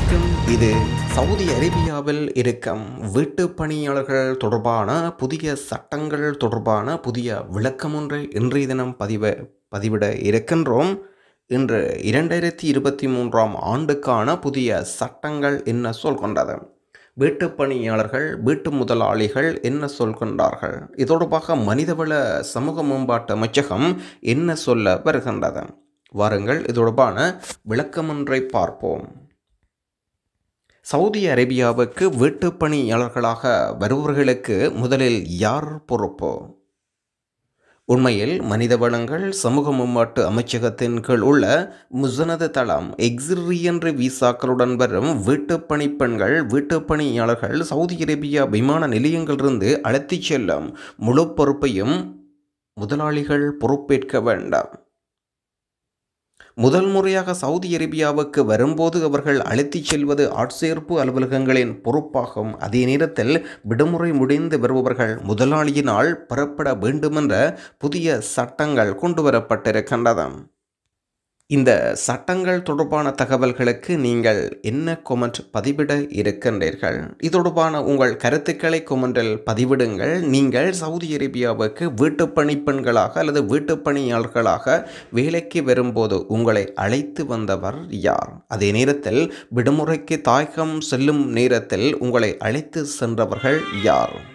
வணக்கம் இது சவுதி அரேபியாவில் இருக்கும் வீட்டு பணியாளர்கள் தொடர்பான புதிய சட்டங்கள் தொடர்பான புதிய விளக்கம் ஒன்றை இன்றைய தினம் பதிவ பதிவிட இருக்கின்றோம் இன்று இரண்டாயிரத்தி இருபத்தி மூன்றாம் ஆண்டுக்கான புதிய சட்டங்கள் என்ன சொல்கின்றது வீட்டு பணியாளர்கள் வீட்டு முதலாளிகள் என்ன சொல்கின்றார்கள் இது தொடர்பாக மனிதவள சமூக மேம்பாட்டு அமைச்சகம் என்ன சொல்ல வருகின்றது வாருங்கள் இது தொடர்பான விளக்கமொன்றை பார்ப்போம் சவுதி அரேபியாவுக்கு வீட்டு பணியாளர்களாக வருபவர்களுக்கு முதலில் யார் பொறுப்பு உண்மையில் மனித வளங்கள் சமூக மேம்பாட்டு அமைச்சகத்தின் கீழ் உள்ள முசனது தளம் எக்ஸிரியன்று விசாக்களுடன் வரும் வீட்டு பணிப்பெண்கள் வீட்டு பணியாளர்கள் சவுதி அரேபியா விமான நிலையங்களிலிருந்து அழைத்துச் செல்லும் முழு பொறுப்பையும் முதலாளிகள் பொறுப்பேற்க வேண்டாம் முதல் முறையாக சவுதி அரேபியாவுக்கு வரும்போது அவர்கள் அழைத்துச் செல்வது ஆட்சேர்ப்பு அலுவலகங்களின் பொறுப்பாகும் அதே நேரத்தில் விடுமுறை முடிந்து வருபவர்கள் முதலாளியினால் பெறப்பட வேண்டுமென்ற புதிய சட்டங்கள் கொண்டுவரப்பட்டிருக்கின்றது இந்த சட்டங்கள் தொடர்பான தகவல்களுக்கு நீங்கள் என்ன கொமெண்ட் பதிவிட இருக்கின்றீர்கள் இது தொடர்பான உங்கள் கருத்துக்களை கொமெண்டில் பதிவிடுங்கள் நீங்கள் சவுதி அரேபியாவுக்கு வீட்டு பணிப்பெண்களாக அல்லது வீட்டு பணியாளர்களாக வேலைக்கு வரும்போது உங்களை அழைத்து வந்தவர் யார் அதே நேரத்தில் விடுமுறைக்கு தாயகம் செல்லும் நேரத்தில் உங்களை அழைத்து சென்றவர்கள் யார்